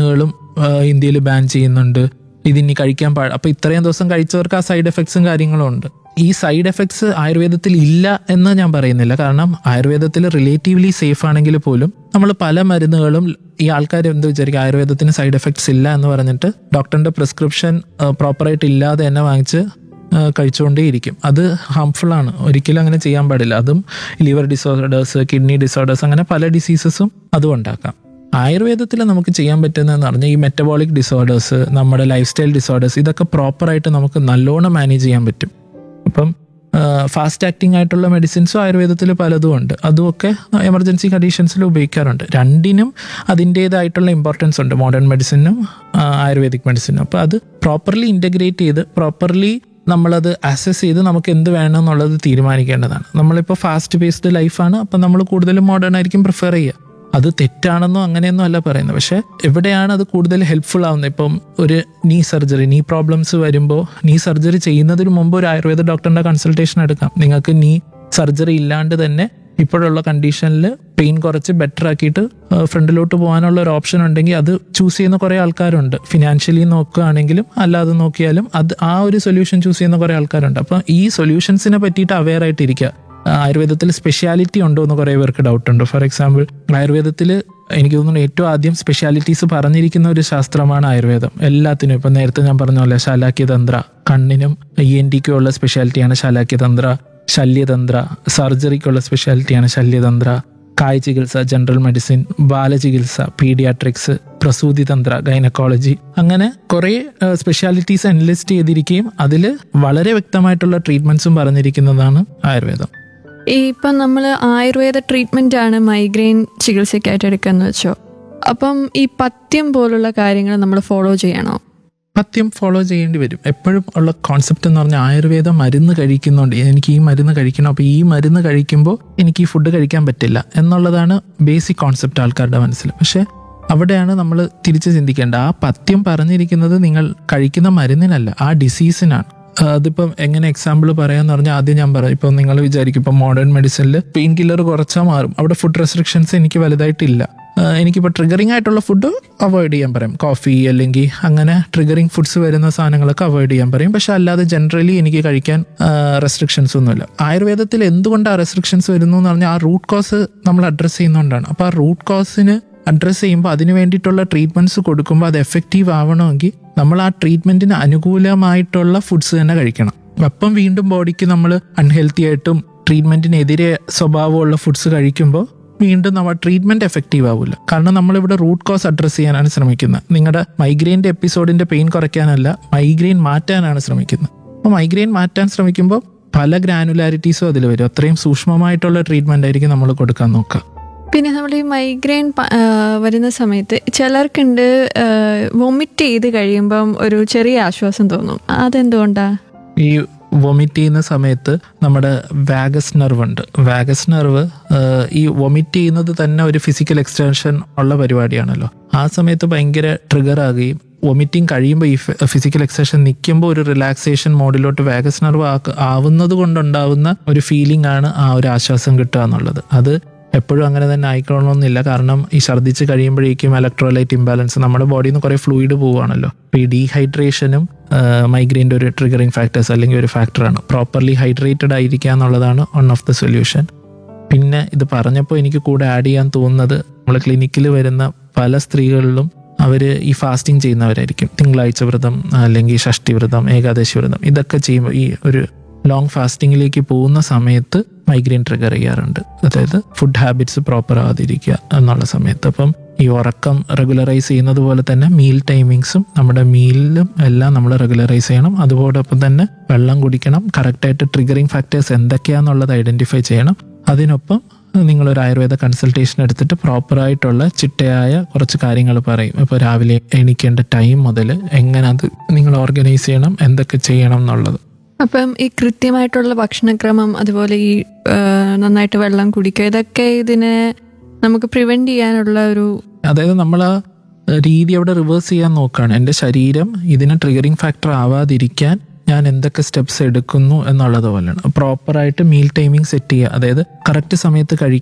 മരുന്നുകളും ഇന്ത്യയിൽ ബാൻ ചെയ്യുന്നുണ്ട് ഇതിനി കഴിക്കാൻ പാടില്ല അപ്പൊ ഇത്രയും ദിവസം കഴിച്ചവർക്ക് ആ സൈഡ് എഫക്ട്സും കാര്യങ്ങളും ഉണ്ട് ഈ സൈഡ് എഫക്ട്സ് ആയുർവേദത്തിൽ ഇല്ല എന്ന് ഞാൻ പറയുന്നില്ല കാരണം ആയുർവേദത്തിൽ റിലേറ്റീവ്ലി സേഫ് ആണെങ്കിൽ പോലും നമ്മൾ പല മരുന്നുകളും ഈ ആൾക്കാർ എന്ത് വിചാരിക്കും ആയുർവേദത്തിന് സൈഡ് എഫക്ട്സ് ഇല്ല എന്ന് പറഞ്ഞിട്ട് ഡോക്ടറിന്റെ പ്രിസ്ക്രിപ്ഷൻ പ്രോപ്പറായിട്ട് ഇല്ലാതെ തന്നെ വാങ്ങിച്ച് ആ, കഴിച്ചുകൊണ്ടേയിരിക്കും അത് ഹാംഫുൾ ആണ് ഒരിക്കലും അങ്ങനെ ചെയ്യാൻ പാടില്ല അതും ലിവർ ഡിസോർഡേഴ്സ് കിഡ്നി ഡിസോർഡേഴ്സ് അങ്ങനെ പല ഡിസീസസും അതും ഉണ്ടാക്കാം ആയുർവേദത്തിൽ നമുക്ക് ചെയ്യാൻ പറ്റുന്നതെന്ന് പറഞ്ഞാൽ ഈ മെറ്റബോളിക് ഡിസോർഡേഴ്സ് നമ്മുടെ ലൈഫ് സ്റ്റൈൽ ഡിസോർഡേഴ്സ് ഇതൊക്കെ പ്രോപ്പറായിട്ട് നമുക്ക് നല്ലോണം മാനേജ് ചെയ്യാൻ പറ്റും അപ്പം ഫാസ്റ്റ് ആക്ടിങ് ആയിട്ടുള്ള മെഡിസിൻസും ആയുർവേദത്തിൽ പലതും ഉണ്ട് അതുമൊക്കെ എമർജൻസി കണ്ടീഷൻസിൽ ഉപയോഗിക്കാറുണ്ട് രണ്ടിനും അതിൻ്റേതായിട്ടുള്ള ഇമ്പോർട്ടൻസ് ഉണ്ട് മോഡേൺ മെഡിസിനും ആയുർവേദിക് മെഡിസിനും അപ്പോൾ അത് പ്രോപ്പർലി ഇൻ്റഗ്രേറ്റ് ചെയ്ത് പ്രോപ്പർലി നമ്മളത് അസസ് ചെയ്ത് നമുക്ക് എന്ത് വേണം എന്നുള്ളത് തീരുമാനിക്കേണ്ടതാണ് നമ്മളിപ്പോൾ ഫാസ്റ്റ് ബേസ്ഡ് ലൈഫാണ് അപ്പം നമ്മൾ കൂടുതലും മോഡേൺ ആയിരിക്കും പ്രിഫർ ചെയ്യുക അത് തെറ്റാണെന്നോ അങ്ങനെയൊന്നും അല്ല പറയുന്നത് പക്ഷെ എവിടെയാണ് അത് കൂടുതൽ ഹെൽപ്ഫുൾ ആവുന്നത് ഇപ്പം ഒരു നീ സർജറി നീ പ്രോബ്ലംസ് വരുമ്പോൾ നീ സർജറി ചെയ്യുന്നതിന് മുമ്പ് ഒരു ആയുർവേദ ഡോക്ടറിന്റെ കൺസൾട്ടേഷൻ എടുക്കാം നിങ്ങൾക്ക് നീ സർജറി ഇല്ലാണ്ട് തന്നെ ഇപ്പോഴുള്ള കണ്ടീഷനിൽ പെയിൻ കുറച്ച് ബെറ്റർ ആക്കിയിട്ട് ഫ്രണ്ടിലോട്ട് പോകാനുള്ള ഒരു ഓപ്ഷൻ ഉണ്ടെങ്കിൽ അത് ചൂസ് ചെയ്യുന്ന കുറേ ആൾക്കാരുണ്ട് ഫിനാൻഷ്യലി നോക്കുകയാണെങ്കിലും അല്ലാതെ നോക്കിയാലും അത് ആ ഒരു സൊല്യൂഷൻ ചൂസ് ചെയ്യുന്ന കുറേ ആൾക്കാരുണ്ട് അപ്പം ഈ സൊല്യൂഷൻസിനെ പറ്റിയിട്ട് അവെയർ ആയിട്ടിരിക്കുക ആയുർവേദത്തിൽ സ്പെഷ്യാലിറ്റി ഉണ്ടോ എന്ന് കുറേ പേർക്ക് ഡൗട്ട് ഉണ്ട് ഫോർ എക്സാമ്പിൾ ആയുർവേദത്തിൽ എനിക്ക് തോന്നുന്നു ഏറ്റവും ആദ്യം സ്പെഷ്യാലിറ്റീസ് പറഞ്ഞിരിക്കുന്ന ഒരു ശാസ്ത്രമാണ് ആയുർവേദം എല്ലാത്തിനും ഇപ്പം നേരത്തെ ഞാൻ പറഞ്ഞ പോലെ ശാലാക്യതന്ത്ര കണ്ണിനും ഇ എൻ ടിക്കും ഉള്ള സ്പെഷ്യാലിറ്റിയാണ് ശാലാക്യതന്ത്ര ശല്യതന്ത്ര സർജറിക്കുള്ള സ്പെഷ്യാലിറ്റിയാണ് ശല്യതന്ത്ര കായ ചികിത്സ ജനറൽ മെഡിസിൻ ബാലചികിത്സ പീഡിയാട്രിക്സ് പ്രസൂതി തന്ത്ര ഗൈനക്കോളജി അങ്ങനെ കുറേ സ്പെഷ്യാലിറ്റീസ് അനലിസ്റ്റ് ചെയ്തിരിക്കുകയും അതിൽ വളരെ വ്യക്തമായിട്ടുള്ള ട്രീറ്റ്മെന്റ്സും പറഞ്ഞിരിക്കുന്നതാണ് ആയുർവേദം ഈ ഇപ്പം നമ്മൾ ആയുർവേദ ട്രീറ്റ്മെന്റ് ആണ് മൈഗ്രെയിൻ ചികിത്സയ്ക്കായിട്ട് എടുക്കാന്ന് വെച്ചോ അപ്പം ഈ പഥ്യം പോലുള്ള കാര്യങ്ങൾ നമ്മൾ ഫോളോ ചെയ്യണോ പഥ്യം ഫോളോ ചെയ്യേണ്ടി വരും എപ്പോഴും ഉള്ള കോൺസെപ്റ്റ് എന്ന് പറഞ്ഞാൽ ആയുർവേദ മരുന്ന് കഴിക്കുന്നുണ്ട് എനിക്ക് ഈ മരുന്ന് കഴിക്കണം അപ്പോൾ ഈ മരുന്ന് കഴിക്കുമ്പോൾ എനിക്ക് ഈ ഫുഡ് കഴിക്കാൻ പറ്റില്ല എന്നുള്ളതാണ് ബേസിക് കോൺസെപ്റ്റ് ആൾക്കാരുടെ മനസ്സിൽ പക്ഷേ അവിടെയാണ് നമ്മൾ തിരിച്ച് ചിന്തിക്കേണ്ടത് ആ പഥ്യം പറഞ്ഞിരിക്കുന്നത് നിങ്ങൾ കഴിക്കുന്ന മരുന്നിനല്ല ആ ഡിസീസിനാണ് അതിപ്പം എങ്ങനെ എക്സാമ്പിൾ പറയാന്ന് പറഞ്ഞാൽ ആദ്യം ഞാൻ പറയാം ഇപ്പം നിങ്ങൾ വിചാരിക്കും ഇപ്പം മോഡേൺ മെഡിസിനിൽ പെയിൻ കില്ലർ കുറച്ചാൽ മാറും അവിടെ ഫുഡ് റെസ്ട്രിക്ഷൻസ് എനിക്ക് വലുതായിട്ടില്ല ആഹ് എനിക്കിപ്പോൾ ട്രിഗറിങ് ആയിട്ടുള്ള ഫുഡ് അവോയ്ഡ് ചെയ്യാൻ പറയും കോഫി അല്ലെങ്കിൽ അങ്ങനെ ട്രിഗറിങ് ഫുഡ്സ് വരുന്ന സാധനങ്ങളൊക്കെ അവോയ്ഡ് ചെയ്യാൻ പറയും പക്ഷെ അല്ലാതെ ജനറലി എനിക്ക് കഴിക്കാൻ റെസ്ട്രിക്ഷൻസ് ഒന്നുമില്ല ആയുർവേദത്തിൽ എന്തുകൊണ്ടാണ് റെസ്ട്രിക്ഷൻസ് വരുന്നു എന്ന് പറഞ്ഞാൽ ആ റൂട്ട് കോസ് നമ്മൾ അഡ്രസ്സ് ചെയ്യുന്നതുകൊണ്ടാണ് അപ്പോൾ ആ റൂട്ട് കോസിന് അഡ്രസ്സ് ചെയ്യുമ്പോൾ അതിന് വേണ്ടിയിട്ടുള്ള ട്രീറ്റ്മെന്റ്സ് കൊടുക്കുമ്പോൾ അത് എഫക്റ്റീവ് ആവണമെങ്കിൽ നമ്മൾ ആ ട്രീറ്റ്മെന്റിന് അനുകൂലമായിട്ടുള്ള ഫുഡ്സ് തന്നെ കഴിക്കണം അപ്പം വീണ്ടും ബോഡിക്ക് നമ്മൾ അൺഹെൽത്തി ആയിട്ടും ട്രീറ്റ്മെന്റിനെതിരെ സ്വഭാവമുള്ള ഫുഡ്സ് കഴിക്കുമ്പോൾ വീണ്ടും നമ്മൾ ട്രീറ്റ്മെന്റ് എഫക്റ്റീവ് ആവില്ല കാരണം നമ്മളിവിടെ റൂട്ട് കോസ് അഡ്രസ്സ് ചെയ്യാനാണ് ശ്രമിക്കുന്നത് നിങ്ങളുടെ മൈഗ്രെയിൻ്റെ എപ്പിസോഡിന്റെ പെയിൻ കുറയ്ക്കാനല്ല മൈഗ്രെയിൻ മാറ്റാനാണ് ശ്രമിക്കുന്നത് അപ്പോൾ മൈഗ്രെയിൻ മാറ്റാൻ ശ്രമിക്കുമ്പോൾ പല ഗ്രാനുലാരിറ്റീസും അതിൽ വരും അത്രയും സൂക്ഷ്മമായിട്ടുള്ള ട്രീറ്റ്മെന്റ് ആയിരിക്കും നമ്മൾ കൊടുക്കാൻ നോക്കുക പിന്നെ നമ്മൾ ഈ മൈഗ്രെയിൻ വരുന്ന സമയത്ത് ചിലർക്കുണ്ട് വൊമിറ്റ് ചെയ്ത് കഴിയുമ്പം ഒരു ചെറിയ ആശ്വാസം തോന്നും അതെന്തുകൊണ്ടാ ഈ വൊമിറ്റ് ചെയ്യുന്ന സമയത്ത് നമ്മുടെ വാഗസ് നെർവ് ഉണ്ട് വാഗസ് നെർവ് ഈ വൊമിറ്റ് ചെയ്യുന്നത് തന്നെ ഒരു ഫിസിക്കൽ എക്സ്റ്റൻഷൻ ഉള്ള പരിപാടിയാണല്ലോ ആ സമയത്ത് ഭയങ്കര ട്രിഗർ ആകുകയും വൊമിറ്റിംഗ് കഴിയുമ്പോൾ ഈ ഫിസിക്കൽ എക്സ്റ്റൻഷൻ നിൽക്കുമ്പോൾ ഒരു റിലാക്സേഷൻ മോഡിലോട്ട് വാഗസ് നെർവ് ആവുന്നത് കൊണ്ടുണ്ടാവുന്ന ഒരു ഫീലിംഗ് ആണ് ആ ഒരു ആശ്വാസം കിട്ടുക എന്നുള്ളത് അത് എപ്പോഴും അങ്ങനെ തന്നെ ആയിക്കോളണമെന്നില്ല കാരണം ഈ ഛർദ്ദിച്ച് കഴിയുമ്പോഴേക്കും ഇലക്ട്രോലൈറ്റ് ഇംബാലൻസ് നമ്മുടെ ബോഡിയിൽ നിന്ന് കുറേ ഫ്ലൂയിഡ് പോവുകയാണല്ലോ അപ്പോൾ ഈ ഡീഹൈഡ്രേഷനും മൈഗ്രെയിൻ്റെ ഒരു ട്രിഗറിങ് ഫാക്ടേഴ്സ് അല്ലെങ്കിൽ ഒരു ഫാക്ടറാണ് പ്രോപ്പർലി ഹൈഡ്രേറ്റഡ് ആയിരിക്കുക എന്നുള്ളതാണ് വൺ ഓഫ് ദ സൊല്യൂഷൻ പിന്നെ ഇത് പറഞ്ഞപ്പോൾ എനിക്ക് കൂടെ ആഡ് ചെയ്യാൻ തോന്നുന്നത് നമ്മൾ ക്ലിനിക്കിൽ വരുന്ന പല സ്ത്രീകളിലും അവർ ഈ ഫാസ്റ്റിംഗ് ചെയ്യുന്നവരായിരിക്കും തിങ്കളാഴ്ച വ്രതം അല്ലെങ്കിൽ ഷഷ്ടി വ്രതം ഏകാദശി വ്രതം ഇതൊക്കെ ചെയ്യുമ്പോൾ ഈ ഒരു ലോങ് ഫാസ്റ്റിങ്ങിലേക്ക് പോകുന്ന സമയത്ത് മൈഗ്രെയിൻ ട്രിഗർ ചെയ്യാറുണ്ട് അതായത് ഫുഡ് ഹാബിറ്റ്സ് പ്രോപ്പർ ആവാതിരിക്കുക എന്നുള്ള സമയത്ത് അപ്പം ഈ ഉറക്കം റെഗുലറൈസ് ചെയ്യുന്നത് പോലെ തന്നെ മീൽ ടൈമിങ്സും നമ്മുടെ മീലിലും എല്ലാം നമ്മൾ റെഗുലറൈസ് ചെയ്യണം അതോടൊപ്പം തന്നെ വെള്ളം കുടിക്കണം കറക്റ്റായിട്ട് ട്രിഗറിങ് ഫാക്ടേഴ്സ് എന്തൊക്കെയാണെന്നുള്ളത് ഐഡന്റിഫൈ ചെയ്യണം അതിനൊപ്പം നിങ്ങളൊരു ആയുർവേദ കൺസൾട്ടേഷൻ എടുത്തിട്ട് പ്രോപ്പറായിട്ടുള്ള ചിട്ടയായ കുറച്ച് കാര്യങ്ങൾ പറയും ഇപ്പോൾ രാവിലെ എണീക്കേണ്ട ടൈം മുതൽ എങ്ങനെ അത് നിങ്ങൾ ഓർഗനൈസ് ചെയ്യണം എന്തൊക്കെ ചെയ്യണം എന്നുള്ളത് അപ്പം ഈ കൃത്യമായിട്ടുള്ള ഭക്ഷണക്രമം അതുപോലെ ഈ ആ, നന്നായിട്ട് വെള്ളം കുടിക്കുക ഇതൊക്കെ ഇതിനെ നമുക്ക് പ്രിവെന്റ് ചെയ്യാനുള്ള ഒരു അതായത് നമ്മൾ ആ രീതി അവിടെ റിവേഴ്സ് ചെയ്യാൻ നോക്കുകയാണ് എൻ്റെ ശരീരം ഇതിന് ട്രിഗറിങ് ഫാക്ടർ ആവാതിരിക്കാൻ ഞാൻ എന്തൊക്കെ സ്റ്റെപ്സ് എടുക്കുന്നു എന്നുള്ളത് പോലെയാണ് പ്രോപ്പറായിട്ട് മീൽ ടൈമിംഗ് സെറ്റ് ചെയ്യുക അതായത് കറക്റ്റ് സമയത്ത് കഴിക്കുക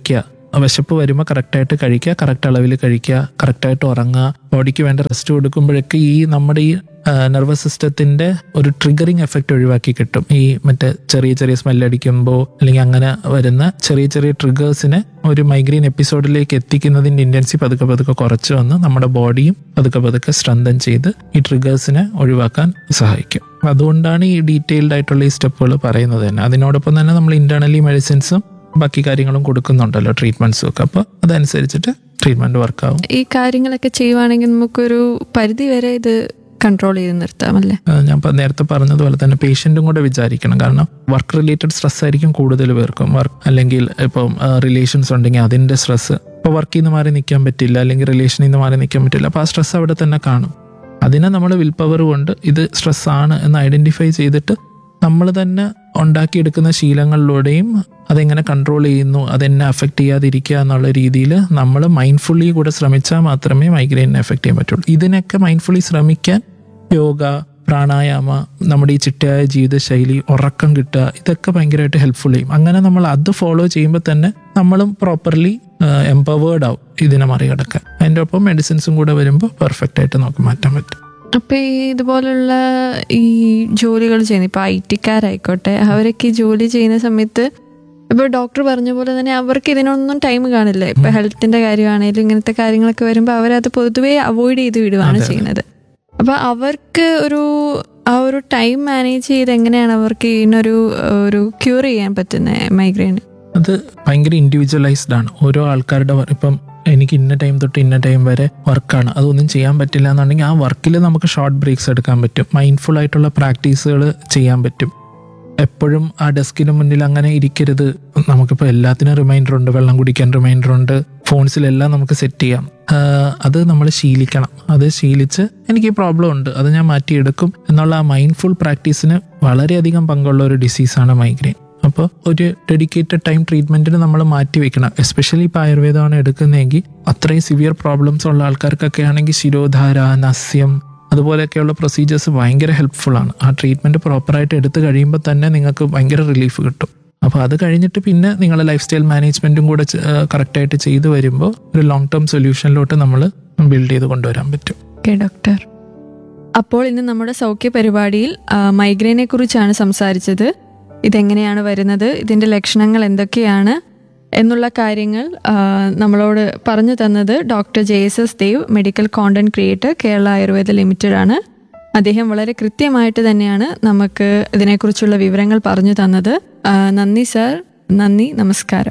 വിശപ്പ് വരുമ്പോൾ കറക്റ്റായിട്ട് കഴിക്കുക കറക്റ്റ് അളവിൽ കഴിക്കുക കറക്റ്റായിട്ട് ഉറങ്ങുക ബോഡിക്ക് വേണ്ട റെസ്റ്റ് കൊടുക്കുമ്പോഴൊക്കെ ഈ നമ്മുടെ ഈ നെർവസ് സിസ്റ്റത്തിന്റെ ഒരു ട്രിഗറിങ് എഫക്റ്റ് ഒഴിവാക്കി കിട്ടും ഈ മറ്റേ ചെറിയ ചെറിയ സ്മെല്ലടിക്കുമ്പോൾ അല്ലെങ്കിൽ അങ്ങനെ വരുന്ന ചെറിയ ചെറിയ ട്രിഗേഴ്സിനെ ഒരു മൈഗ്രെയിൻ എപ്പിസോഡിലേക്ക് എത്തിക്കുന്നതിന്റെ ഇന്റൻസി പതുക്കെ പതുക്കെ കുറച്ച് വന്ന് നമ്മുടെ ബോഡിയും പതുക്കെ പതുക്കെ സ്ട്രെങ്തൻ ചെയ്ത് ഈ ട്രിഗേഴ്സിനെ ഒഴിവാക്കാൻ സഹായിക്കും അതുകൊണ്ടാണ് ഈ ഡീറ്റെയിൽഡ് ആയിട്ടുള്ള ഈ സ്റ്റെപ്പുകൾ പറയുന്നത് തന്നെ അതിനോടൊപ്പം തന്നെ നമ്മൾ ഇന്റേണലി മെഡിസിൻസും ബാക്കി കാര്യങ്ങളും കൊടുക്കുന്നുണ്ടല്ലോ ട്രീറ്റ്മെന്റ്സും ഒക്കെ അപ്പോൾ അതനുസരിച്ചിട്ട് ട്രീറ്റ്മെന്റ് വർക്കാവും ഈ കാര്യങ്ങളൊക്കെ ചെയ്യുവാണെങ്കിൽ നമുക്കൊരു പരിധി വരെ ഇത് കൺട്രോൾ ചെയ്ത് നിർത്താമല്ലേ ഏഹ് ഞാൻ പ- നേരത്തെ പറഞ്ഞതുപോലെ തന്നെ പേഷ്യൻറ്റും കൂടെ വിചാരിക്കണം കാരണം വർക്ക് റിലേറ്റഡ് സ്ട്രെസ് ആയിരിക്കും കൂടുതൽ പേർക്കും വർക്ക് അല്ലെങ്കിൽ ഇപ്പം റിലേഷൻസ് ഉണ്ടെങ്കിൽ അതിന്റെ സ്ട്രെസ് ഇപ്പോൾ വർക്കിൽ നിന്ന് മാറി നിൽക്കാൻ പറ്റില്ല അല്ലെങ്കിൽ റിലേഷനിൽ നിന്ന് മാറി നിൽക്കാൻ പറ്റില്ല അപ്പോൾ ആ സ്ട്രെസ് അവിടെ തന്നെ കാണും അതിനെ നമ്മൾ വിൽ പവർ കൊണ്ട് ഇത് സ്ട്രെസ് ആണ് എന്ന് ഐഡന്റിഫൈ ചെയ്തിട്ട് നമ്മൾ തന്നെ ഉണ്ടാക്കിയെടുക്കുന്ന ശീലങ്ങളിലൂടെയും അതെങ്ങനെ കൺട്രോൾ ചെയ്യുന്നു അതെന്നെ അഫക്റ്റ് ചെയ്യാതിരിക്കുക എന്നുള്ള രീതിയിൽ നമ്മൾ മൈൻഡ്ഫുള്ളി കൂടെ ശ്രമിച്ചാൽ മാത്രമേ മൈഗ്രെയിനെ എഫക്റ്റ് ചെയ്യാൻ പറ്റുള്ളൂ ഇതിനൊക്കെ മൈൻഡ്ഫുള്ളി ശ്രമിക്കാൻ യോഗ പ്രാണായാമ നമ്മുടെ ഈ ചിട്ടയായ ജീവിതശൈലി ഉറക്കം കിട്ടുക ഇതൊക്കെ ഭയങ്കരമായിട്ട് ഹെൽപ്ഫുൾ ചെയ്യും അങ്ങനെ നമ്മൾ അത് ഫോളോ ചെയ്യുമ്പോൾ തന്നെ നമ്മളും പ്രോപ്പർലി എംപവേർഡ് ആവും ഇതിനെ മറികടക്കാൻ അതിൻ്റെ ഒപ്പം മെഡിസിൻസും കൂടെ വരുമ്പോൾ പെർഫെക്റ്റ് ആയിട്ട് നമുക്ക് മാറ്റാൻ പറ്റും അപ്പൊ ഈ ഇതുപോലുള്ള ഈ ജോലികൾ ചെയ്യുന്ന ഇപ്പൊ ഐ ടിക്കാരായിക്കോട്ടെ അവരൊക്കെ ഈ ജോലി ചെയ്യുന്ന സമയത്ത് ഇപ്പൊ ഡോക്ടർ പറഞ്ഞ പോലെ തന്നെ അവർക്ക് ഇതിനൊന്നും ടൈം കാണില്ല ഇപ്പൊ ഹെൽത്തിന്റെ കാര്യമാണെങ്കിലും ഇങ്ങനത്തെ കാര്യങ്ങളൊക്കെ വരുമ്പോൾ അവരത് പൊതുവേ അവോയ്ഡ് ചെയ്ത് വിടുവാണ് ചെയ്യുന്നത് അപ്പൊ അവർക്ക് ഒരു ആ ഒരു ടൈം മാനേജ് ചെയ്ത് എങ്ങനെയാണ് അവർക്ക് ഇതിനൊരു ഒരു ക്യൂർ ചെയ്യാൻ പറ്റുന്നത് മൈഗ്രെയിൻ അത് ഭയങ്കര ഇൻഡിവിജ്വലൈസ്ഡ് ആണ് ഓരോ ആൾക്കാരുടെ വർ- ഇപ്പം എനിക്ക് ഇന്ന ടൈം തൊട്ട് ഇന്ന ടൈം വരെ വർക്കാണ് അതൊന്നും ചെയ്യാൻ പറ്റില്ല എന്നുണ്ടെങ്കിൽ ആ വർക്കിൽ നമുക്ക് ഷോർട്ട് ബ്രേക്സ് എടുക്കാൻ പറ്റും മൈൻഡ്ഫുൾ ആയിട്ടുള്ള പ്രാക്ടീസുകൾ ചെയ്യാൻ പറ്റും എപ്പോഴും ആ ഡെസ്കിന് മുന്നിൽ അങ്ങനെ ഇരിക്കരുത് നമുക്കിപ്പോൾ എല്ലാത്തിനും റിമൈൻഡർ ഉണ്ട് വെള്ളം കുടിക്കാൻ റിമൈൻഡർ ഉണ്ട് ഫോൺസിലെല്ലാം നമുക്ക് സെറ്റ് ചെയ്യാം ആഹ് അത് നമ്മൾ ശീലിക്കണം അത് ശീലിച്ച് എനിക്ക് ഈ പ്രോബ്ലം ഉണ്ട് അത് ഞാൻ മാറ്റിയെടുക്കും എന്നുള്ള ആ മൈൻഡ്ഫുൾ പ്രാക്ടീസിന് വളരെയധികം പങ്കുള്ള ഒരു ഡിസീസാണ് മൈഗ്രെയിൻ അപ്പോൾ ഒരു ഡെഡിക്കേറ്റഡ് ടൈം ട്രീറ്റ്മെന്റിന് നമ്മൾ മാറ്റി വെക്കണം എസ്പെഷ്യലി ഇപ്പോൾ ആയുർവേദമാണ് എടുക്കുന്നതെങ്കിൽ അത്രയും സിവിയർ പ്രോബ്ലംസ് ഉള്ള ആൾക്കാർക്കൊക്കെ ആണെങ്കിൽ ശിരോധാര നസ്യം അതുപോലെയൊക്കെയുള്ള പ്രൊസീജിയേഴ്സ് ഭയങ്കര ഹെൽപ്ഫുൾ ആണ് ആ ട്രീറ്റ്മെന്റ് പ്രോപ്പറായിട്ട് എടുത്തു കഴിയുമ്പോൾ തന്നെ നിങ്ങൾക്ക് ഭയങ്കര റിലീഫ് കിട്ടും അപ്പോൾ അത് കഴിഞ്ഞിട്ട് പിന്നെ നിങ്ങളുടെ ലൈഫ് സ്റ്റൈൽ മാനേജ്മെന്റും കൂടെ കറക്റ്റായിട്ട് ചെയ്തു വരുമ്പോൾ ഒരു ലോങ് ടേം സൊല്യൂഷനിലോട്ട് നമ്മൾ ബിൽഡ് ചെയ്ത് കൊണ്ടുവരാൻ പറ്റും ഓക്കെ ഡോക്ടർ അപ്പോൾ ഇന്ന് നമ്മുടെ സൗഖ്യ പരിപാടിയിൽ മൈഗ്രെയിനെ കുറിച്ചാണ് സംസാരിച്ചത് ഇതെങ്ങനെയാണ് വരുന്നത് ഇതിൻ്റെ ലക്ഷണങ്ങൾ എന്തൊക്കെയാണ് എന്നുള്ള കാര്യങ്ങൾ ആ, നമ്മളോട് പറഞ്ഞു തന്നത് doctor J S S Dev medical content creator Kerala Ayurveda limited ആണ് അദ്ദേഹം വളരെ കൃത്യമായിട്ട് തന്നെയാണ് നമുക്ക് ഇതിനെക്കുറിച്ചുള്ള വിവരങ്ങൾ പറഞ്ഞു തന്നത് ആ, നന്ദി സർ നന്ദി നമസ്കാരം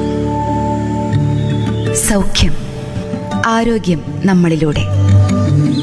സൗഖ്യം ആരോഗ്യം നമ്മളിലൂടെ